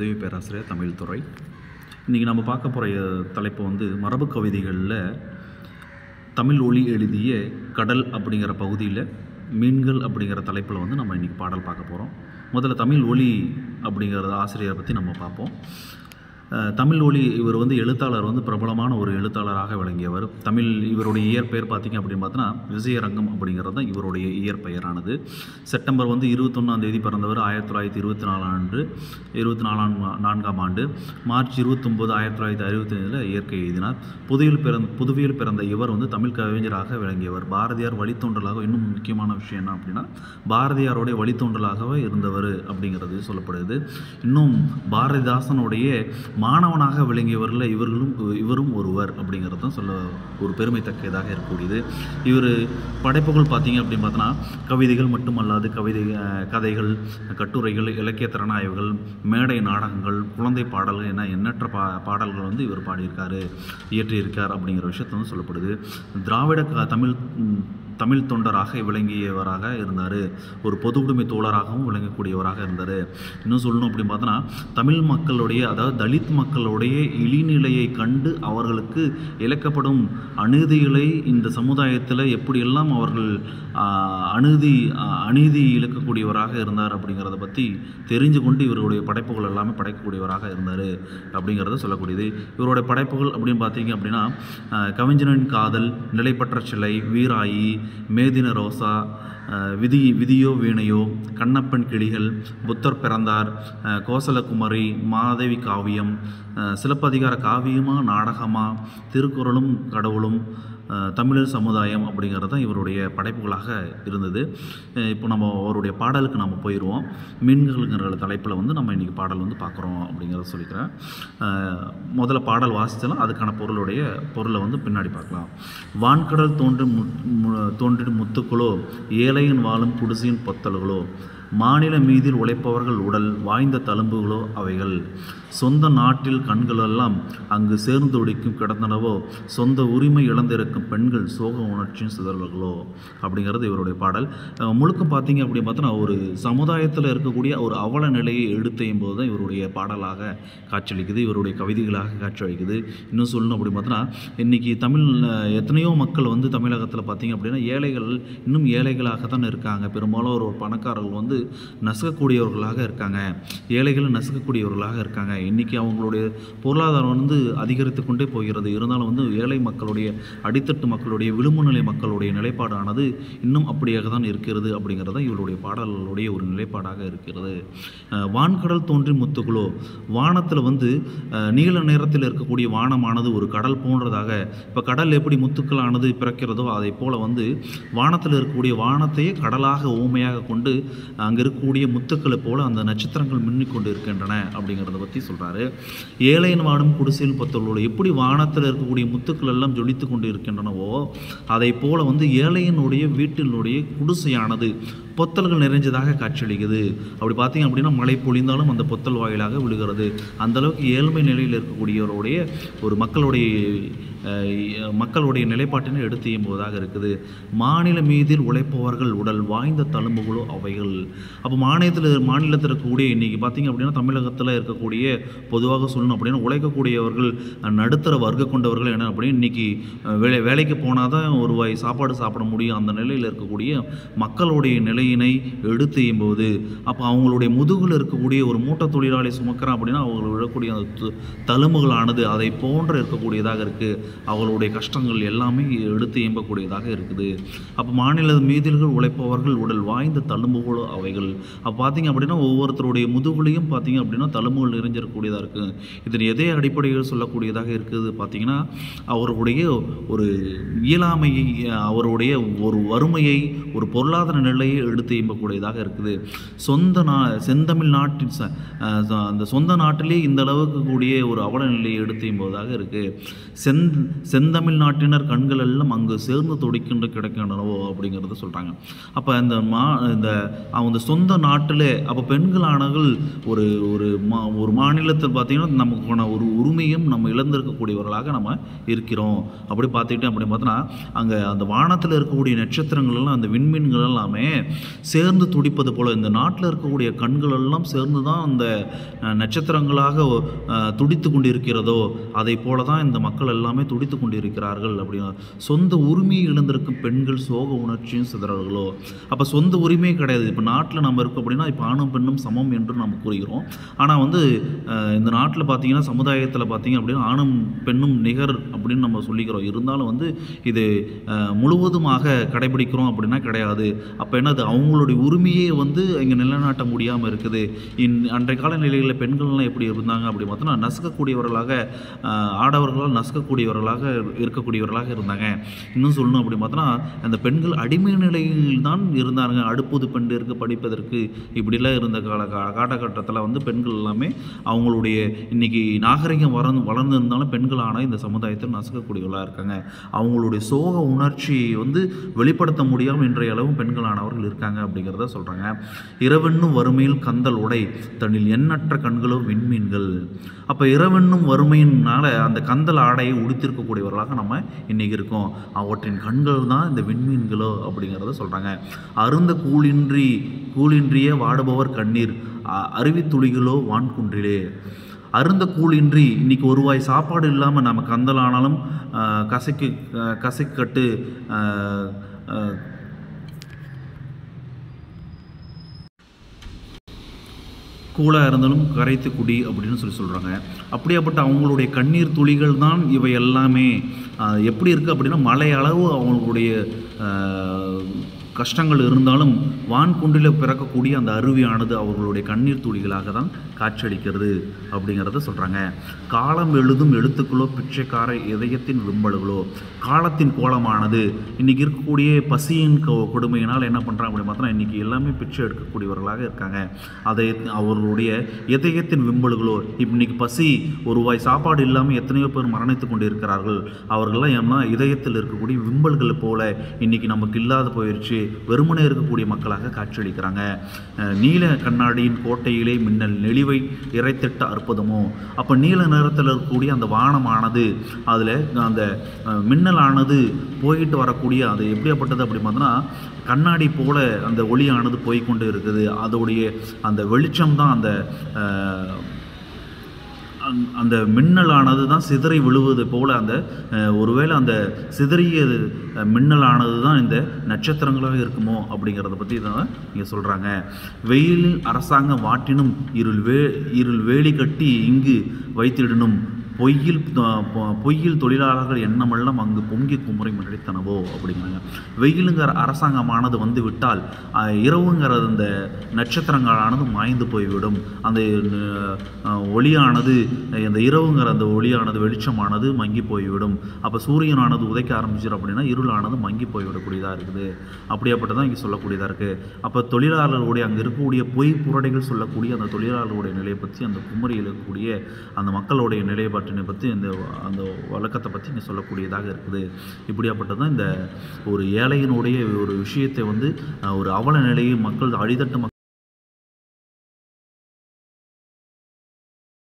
உதவி பேராசிரியர் தமிழ் துறை இன்றைக்கி நம்ம பார்க்க போகிற தலைப்பு வந்து மரபு கவிதைகளில் தமிழ் ஒளி எழுதிய கடல் அப்படிங்கிற பகுதியில் மீன்கள் அப்படிங்கிற தலைப்பில் வந்து நம்ம இன்றைக்கி பாடல் பார்க்க போகிறோம் முதல்ல தமிழ் ஒளி அப்படிங்கிறத ஆசிரியரை பற்றி நம்ம பார்ப்போம் அஹ், தமிழ் ஒளி இவர் வந்து எழுத்தாளர் வந்து பிரபலமான ஒரு எழுத்தாளராக விளங்கியவர் தமிழ் இவருடைய இயற்பெயர் பார்த்தீங்க அப்படின்னு பார்த்தோன்னா விஜயரங்கம் அப்படிங்கிறது தான் இவருடைய இயற்பெயரானது செப்டம்பர் வந்து இருபத்தொன்னாம் தேதி பிறந்தவர் ஆயிரத்தி தொள்ளாயிரத்தி இருபத்தி நாலாம் ஆண்டு இருபத்தி நாலாம் நான்காம் ஆண்டு மார்ச் இருபத்தொம்போது ஆயிரத்தி தொள்ளாயிரத்தி அறுபத்தேழில் இயற்கை எழுதினார் புதுவையில் பிறந்த புதுவையில் பிறந்த இவர் வந்து தமிழ் கவிஞராக விளங்கியவர் பாரதியார் வழித்தோன்றலாக இன்னும் முக்கியமான விஷயம் என்ன அப்படின்னா பாரதியாருடைய வழித்தோன்றலாகவே இருந்தவர் அப்படிங்கிறது சொல்லப்படுது இன்னும் பாரதிதாசனுடைய மாணவனாக விளங்கியவரில் இவர்களும் இவரும் ஒருவர் அப்படிங்கிறது தான் சொல்ல ஒரு பெருமைத்தக்கதாக இருக்கக்கூடியது இவர் படைப்புகள் பார்த்தீங்க அப்படின்னு பார்த்தோன்னா கவிதைகள் மட்டுமல்லாது கவிதை அஹ், கதைகள் கட்டுரைகள் இலக்கிய திறனாய்வுகள் மேடை நாடகங்கள் குழந்தை பாடல்கள் என எண்ணற்ற பா பாடல்கள் வந்து இவர் பாடியிருக்காரு இயற்றியிருக்கார் அப்படிங்கிற விஷயத்தை வந்து சொல்லப்படுது திராவிட க- தமிழ் ம், தமிழ் தொண்டராக விளங்கியவராக இருந்தார் ஒரு பொது உடைமை தோழராகவும் விளங்கக்கூடியவராக இருந்தார் இன்னும் சொல்லணும் அப்படின்னு பார்த்தோன்னா தமிழ் மக்களுடைய அதாவது தலித் மக்களுடைய இழிநிலையை கண்டு அவர்களுக்கு இழைக்கப்படும் அநீதிகளை இந்த சமுதாயத்தில் எப்படியெல்லாம் அவர்கள் ஆஹ், அநீதி ஆஹ், அநீதி இழக்கக்கூடியவராக இருந்தார் அப்படிங்கிறத பற்றி தெரிஞ்சு கொண்டு இவருடைய படைப்புகள் எல்லாமே படைக்கக்கூடியவராக இருந்தார் அப்படிங்கிறத சொல்லக்கூடியது இவருடைய படைப்புகள் அப்படின்னு பார்த்தீங்க அப்படின்னா ஆஹ், கவிஞனின் காதல் நிலைப்பற்ற சிலை வீராயி மேதின ரோசா ஆஹ், விதி விதியோ வீணையோ கண்ணப்பன் கிளிகள் புத்தர் பிறந்தார் ஆஹ், கோசலகுமரி மாதவி காவியம் ஆஹ், சிலப்பதிகார காவியமா நாடகமா திருக்குறளும் கடவுளும் ஆஹ், தமிழர் சமுதாயம் அப்படிங்கிறது தான் இவருடைய படைப்புகளாக இருந்தது அஹ், இப்போ நம்ம அவருடைய பாடலுக்கு நம்ம போயிடுவோம் மீன்கள்ங்கிற தலைப்பில் வந்து நம்ம இன்றைக்கி பாடல் வந்து பார்க்குறோம் அப்படிங்கிறத சொல்லிக்கிறேன் ஆஹ், முதல்ல பாடல் வாசிச்சலாம் அதுக்கான பொருளுடைய பொருளை வந்து பின்னாடி பார்க்கலாம் வான்கடல் தோன்றி மு மு- தோன்றிடும் முத்துக்களோ ஏழையின் வாழும் குடிசையின் பொத்தல்களோ மாநில மீதில் உழைப்பவர்கள் உடல் வாய்ந்த தழும்புகளோ அவைகள் சொந்த நாட்டில் கண்களெல்லாம் அங்கு சேர்ந்து ஒடிக்கும் கிடந்தனவோ சொந்த உரிமை இழந்திருக்கும் பெண்கள் சோக உணர்ச்சியும் சிதறல்களோ அப்படிங்கிறது இவருடைய பாடல் அஹ் முழுக்க பார்த்தீங்க அப்படின்னு பார்த்தோன்னா ஒரு சமுதாயத்தில் இருக்கக்கூடிய ஒரு அவல நிலையை எடுத்தையும் போது தான் இவருடைய பாடலாக காட்சியளிக்குது இவருடைய கவிதைகளாக காட்சியளிக்குது இன்னும் சொல்லணும் அப்படின்னு பார்த்தோன்னா இன்றைக்கி தமிழ் அஹ், எத்தனையோ மக்கள் வந்து தமிழகத்தில் பார்த்தீங்க அப்படின்னா ஏழைகள் இன்னும் ஏழைகளாக தான் இருக்காங்க பெரும்பாலும் ஒரு பணக்காரர்கள் வந்து நசுக்கக்கூடியவர்களாக இருக்காங்க ஏழைகள் நசுக்கக்கூடியவர்களாக இருக்காங்க இன்றைக்கி அவங்களுடைய பொருளாதாரம் வந்து அதிகரித்து கொண்டே போகிறது இருந்தாலும் வந்து ஏழை மக்களுடைய அடித்தட்டு மக்களுடைய விளிம்பு நிலை மக்களுடைய நிலைப்பாடானது இன்னும் அப்படியாக தான் இருக்கிறது அப்படிங்கிறது தான் இவருடைய பாடல்களுடைய ஒரு நிலைப்பாடாக இருக்கிறது அஹ், வான்கடல் தோன்றி முத்துக்களோ வானத்தில் வந்து அஹ், நீல நிறத்தில் இருக்கக்கூடிய வானமானது ஒரு கடல் போன்றதாக இப்போ கடல் எப்படி முத்துக்களானது பிறக்கிறதோ அதை போல வந்து வானத்தில் இருக்கக்கூடிய வானத்தையே கடலாக ஊமையாக கொண்டு அங்கே இருக்கக்கூடிய முத்துக்களை போல அந்த நட்சத்திரங்கள் மின்னிக் கொண்டு இருக்கின்றன அப்படிங்கிறத பற்றி சொல்கிறாரு ஏழையின் வாடும் குடிசையில் பத்தவர்களோடு எப்படி வானத்தில் இருக்கக்கூடிய முத்துக்கள் எல்லாம் ஜொலித்து கொண்டு இருக்கின்றனவோ அதை போல வந்து ஏழையினுடைய வீட்டினுடைய குடிசையானது பொத்தல்கள் நிறைஞ்சதாக காட்சியளிக்குது அப்படி பார்த்தீங்க அப்படின்னா மழை பொழிந்தாலும் அந்த பொத்தல் வாயிலாக விழுகிறது அந்த அளவுக்கு ஏழ்மை நிலையில் இருக்கக்கூடியவருடைய ஒரு மக்களுடைய அஹ், மக்களுடைய நிலைப்பாட்டினை எடுத்து எம்புவதாக இருக்குது மாநில மீதில் உழைப்பவர்கள் உடல் வாய்ந்த தழும்புகளோ அவைகள் அப்போ மாநிலத்தில் மாநிலத்தில் இருக்கக்கூடிய இன்றைக்கி பார்த்தீங்க அப்படின்னா தமிழகத்தில் இருக்கக்கூடிய பொதுவாக சொல்லணும் அப்படின்னா உழைக்கக்கூடியவர்கள் அஹ், நடுத்தர வர்க்க கொண்டவர்கள் என்ன அப்படின்னு இன்றைக்கி வேலை வேலைக்கு போனால் தான் ஒரு வாய் சாப்பாடு சாப்பிட முடியும் அந்த நிலையில் இருக்கக்கூடிய மக்களுடைய நிலையினை எடுத்து எம்போது அப்போ அவங்களுடைய முதுகில் இருக்கக்கூடிய ஒரு மூட்டை தொழிலாளி சுமக்கிறான் அப்படின்னா அவங்க விழக்கூடிய அந்த து- தழும்புகளானது அதை போன்று இருக்கக்கூடியதாக இருக்குது அவங்களுடைய கஷ்டங்கள் எல்லாமே எடுத்து இயம்பக்கூடியதாக இருக்குது அப்போ மாநில மீதில்கள் உழைப்பவர்கள் உடல் வாய்ந்த தழும்புகளோ அவைகள் அப்போ பார்த்தீங்க அப்படின்னா ஒவ்வொருத்தருடைய முதுகுலையும் பார்த்தீங்க அப்படின்னா தழும்புகள் நிறைஞ்சிருக்கக்கூடியதாக இருக்குது இதன் எதை அடிப்படையில் சொல்லக்கூடியதாக இருக்குது பார்த்தீங்கன்னா அவருடைய ஒரு இயலாமையை அவருடைய ஒரு வறுமையை ஒரு பொருளாதார நிலையை எடுத்து இயம்பக்கூடியதாக இருக்குது சொந்த நா செந்தமிழ் நாட்டின் ச- அஹ் ச- அந்த சொந்த நாட்டிலே இந்த அளவுக்கு கூடிய ஒரு அவல நிலையை எடுத்து இயம்புவதாக இருக்குது செந் செந்தமிழ் நாட்டினர் கண்கள் எல்லாம் அங்கு சேர்ந்து துடிக்கின்ற கிடக்கின்றனவோ அப்படிங்கிறத சொல்கிறாங்க அப்போ இந்த மா இந்த அவங்க சொந்த நாட்டில் அப்போ பெண்களானவர்கள் ஒரு ஒரு மா ஒரு மாநிலத்தில் பார்த்தீங்கன்னா நமக்கான ஒரு உரிமையும் நம்ம இழந்திருக்கக்கூடியவர்களாக நம்ம இருக்கிறோம் அப்படி பார்த்துக்கிட்டே அப்படி பார்த்தோன்னா அங்கே அந்த வானத்தில் இருக்கக்கூடிய நட்சத்திரங்கள் எல்லாம் அந்த விண்மீன்கள் எல்லாமே சேர்ந்து துடிப்பது போல் இந்த நாட்டில் இருக்கக்கூடிய கண்கள் எல்லாம் சேர்ந்து தான் அந்த அஹ், நட்சத்திரங்களாக அஹ், துடித்து கொண்டிருக்கிறதோ அதை போல தான் இந்த மக்கள் எல்லாமே துடித்து கொண்டிருக்கிறார்கள் அப்படின்னா சொந்த உரிமையை இழந்திருக்கும் பெண்கள் சோக உணர்ச்சியும் சிதறல்களோ அப்போ சொந்த உரிமையே கிடையாது இப்போ நாட்டில் நம்ம இருக்கோம் அப்படின்னா இப்போ ஆணும் பெண்ணும் சமம் என்று நம்ம கூறுகிறோம் ஆனால் வந்து அஹ், இந்த நாட்டில் பார்த்தீங்கன்னா சமுதாயத்தில் பார்த்தீங்க அப்படின்னா ஆணும் பெண்ணும் நிகர் அப்படின்னு நம்ம சொல்லிக்கிறோம் இருந்தாலும் வந்து இது அஹ், முழுவதுமாக கடைபிடிக்கிறோம் அப்படின்னா கிடையாது அப்போ என்னது அவங்களுடைய உரிமையே வந்து இங்கே நிலைநாட்ட முடியாமல் இருக்குது இன் அன்றைய கால நிலையில் பெண்கள்லாம் எப்படி இருந்தாங்க அப்படி பார்த்தோன்னா நசுக்கக்கூடியவர்களாக அஹ், ஆடவர்களால் நசுக்கக்கூடியவர்களாக இருக்கக்கூடியவர்களாக இருந்தாங்க இன்னும் சொல்லணும் அப்படி பார்த்தோன்னா அந்த பெண்கள் அடிமை நிலையில் தான் இருந்தாங்க அடுப்புது பெண்டிற்கு படிப்பதற்கு இப்படிலாம் இருந்த கால கா- காலகட்டத்தில் வந்து பெண்கள் எல்லாமே அவங்களுடைய இன்னைக்கு நாகரிகம் வளர்ந்து வளர்ந்து இருந்தாலும் பெண்கள் ஆனால் இந்த சமுதாயத்தில் நசுக்கக்கூடியவர்களாக இருக்காங்க அவங்களுடைய சோக உணர்ச்சி வந்து வெளிப்படுத்த முடியாமல் இன்றைய அளவும் பெண்களானவர்கள் இருக்காங்க அப்படிங்கிறத சொல்கிறாங்க இரவென்னும் வறுமையில் கந்தல் உடை தன்னில் எண்ணற்ற கண்களோ விண்மீன்கள் அப்போ இரவென்னும் வறுமையினால அந்த கந்தல் ஆடையை உடுத்திருக்கக்கூடியவர்களாக நம்ம இன்னைக்கு இருக்கோம் அவற்றின் கண்கள் தான் இந்த விண்மீன்களோ அப்படிங்கிறத சொல்கிறாங்க அருந்த கூலின்றி கூலின்றிய வாடுபவர் கண்ணீர் அ- அருவித்துளிகளோ வான்குன்றிலே அருந்த கூலின்றி இன்னைக்கு ஒரு வாய் சாப்பாடு இல்லாமல் நம்ம கந்தலானாலும் ஆஹ், கசைக்கு ஆஹ், கசைக்கட்டு ஆஹ், ஆஹ், கூலாக இருந்தாலும் கரைத்து குடி அப்படின்னு சொல்லி சொல்கிறாங்க அப்படியாப்பட்ட அவங்களுடைய கண்ணீர் துளிகள் தான் இவை எல்லாமே ஆஹ், எப்படி இருக்குது அப்படின்னா மழை அளவு அவங்களுடைய ஆஹ், கஷ்டங்கள் இருந்தாலும் வான்குன்றில் பிறக்கக்கூடிய அந்த அருவியானது அவர்களுடைய கண்ணீர் துளிகளாக தான் காட்சியளிக்கிறது அப்படிங்கிறத சொல்கிறாங்க காலம் எழுதும் எழுத்துக்களோ பிச்சைக்கார இதயத்தின் விம்பல்களோ காலத்தின் கோலமானது இன்றைக்கி இருக்கக்கூடிய பசியின் கொ- கொடுமையினால் என்ன பண்ணுறாங்க அப்படின்னு பார்த்தோன்னா இன்றைக்கி எல்லாமே பிச்சை எடுக்கக்கூடியவர்களாக இருக்காங்க அதை அவர்களுடைய இதயத்தின் விம்பல்களோ இன்னைக்கு பசி ஒரு வாய் சாப்பாடு இல்லாமல் எத்தனையோ பேர் மரணித்து கொண்டு இருக்கிறார்கள் அவர்கள்லாம் ஏன்னா இதயத்தில் இருக்கக்கூடிய விம்பல்கள் போல இன்னைக்கு நமக்கு இல்லாத போயிடுச்சு வெறுமனே இருக்கக்கூடிய மக்களாக காட்சியளிக்கிறாங்க அஹ் நீல கண்ணாடியின் கோட்டையிலே மின்னல் நெளிவை இறைத்திட்ட அற்புதமோ அப்போ நீல நிறத்தில் இருக்கக்கூடிய அந்த வானமானது அதில் அந்த அஹ், மின்னலானது போயிட்டு வரக்கூடிய அது எப்படியாப்பட்டது அப்படி பார்த்தோன்னா கண்ணாடி போல அந்த ஒளியானது போய்க்கொண்டு இருக்குது அதோடைய அந்த வெளிச்சம் தான் அந்த அஹ், அந்த- அந்த மின்னலானது தான் சிதறி விழுவது போல அந்த அஹ், ஒருவேளை அந்த சிதறிய அஹ், மின்னலானது தான் இந்த நட்சத்திரங்களாக இருக்குமோ அப்படிங்கிறத பற்றி தான் இங்கே சொல்கிறாங்க வெயிலில் அரசாங்கம் வாட்டினும் இருள் வே இருள் வேலி கட்டி இங்கு வைத்திடணும் பொய்யில் அஹ், பொ- பொய்யில் தொழிலாளர்கள் எண்ணமெல்லாம் அங்கு பொங்கி குமுறை மடித்தனவோ அப்படிங்கிறாங்க வெயிலுங்கிற அரசாங்கமானது வந்து விட்டால் அஹ், இரவுங்கிற அந்த நட்சத்திரங்களானது மாய்ந்து போய்விடும் அந்த அஹ், ஒளியானது அந்த இரவுங்கிற அந்த ஒளியானது வெளிச்சமானது மங்கி போய்விடும் அப்போ சூரியனானது உதைக்க ஆரம்பிச்சிடும் அப்படின்னா இருளானது மங்கி போய்விடக்கூடியதாக இருக்குது அப்படியாப்பட்டதான் இங்கே சொல்லக்கூடியதாக இருக்குது அப்போ தொழிலாளர்களுடைய அங்கே இருக்கக்கூடிய பொய் புரடைகள் சொல்லக்கூடிய அந்த தொழிலாளர்களுடைய நிலையை பற்றி அந்த குமரியில் இருக்கக்கூடிய அந்த மக்களுடைய நிலைப்பாட்டினை பற்றி இந்த அந்த வழக்கத்தை பற்றி இங்கே சொல்லக்கூடியதாக இருக்குது இப்படியாப்பட்டதான் இந்த ஒரு ஏழையினுடைய ஒரு விஷயத்தை வந்து அஹ், ஒரு அவல நிலையை மக்கள் அடித்தட்டு மக்கள்